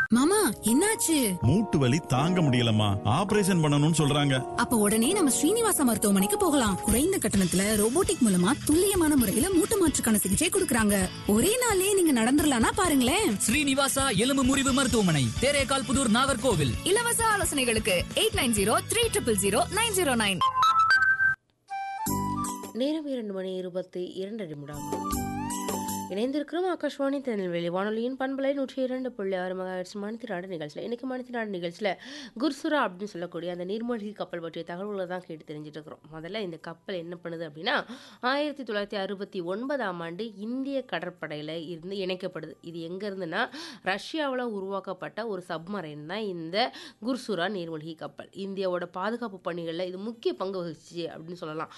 மாமா என்னாச்சு மூட்டு வலி தாங்க முடியலம்மா ஆபரேஷன் பண்ணணும்னு சொல்றாங்க அப்ப உடனே நம்ம ஸ்ரீனிவாசா மருத்துவமனைக்கு போகலாம் குறைந்த கட்டணத்துல ரோபோட்டிக் மூலமா துல்லியமான முறையில மூட்டு மாற்றுக்கான சிகிச்சை கொடுக்கறாங்க ஒரே நாள்லயே நீங்க நடந்துடலாம்னா பாருங்களேன் ஸ்ரீனிவாசா எலும்பு முறிவு மருத்துவமனை தேரேகால் புதூர் நாகர்கோவில் இலவச ஆலோசனைகளுக்கு eight nine zero three triple zero nine zero nine நேரம் இரண்டு மணி இருபத்தி இரண்டு நிமிடம் இணைந்திருக்கிறோம் ஆகாஷ்வாணி திருநெல்வேலி வானொலியின் பண்பலை நூற்றி இரண்டு புள்ளி ஆறு மகாஹெர்ட்ஸ் மணித்திராடு நிகழ்ச்சியில் இன்றைக்கி மணித்திராடு நிகழ்ச்சியில் குர்சுரா அப்படின்னு சொல்லக்கூடிய அந்த நீர்மூழ்கி கப்பல் பற்றிய தகவல்களை தான் கேட்டு தெரிஞ்சுட்டு இருக்கிறோம் முதல்ல இந்த கப்பல் என்ன பண்ணுது அப்படின்னா ஆயிரத்தி தொள்ளாயிரத்தி அறுபத்தி ஒன்பதாம் ஆண்டு இந்திய கடற்படையில் இருந்து இணைக்கப்படுது இது எங்கே இருந்துன்னா ரஷ்யாவில் உருவாக்கப்பட்ட ஒரு சப்மரைன் தான் இந்த குர்சுரா நீர்மூழ்கி கப்பல் இந்தியாவோட பாதுகாப்பு பணிகளில் இது முக்கிய பங்கு வகிச்சு அப்படின்னு சொல்லலாம்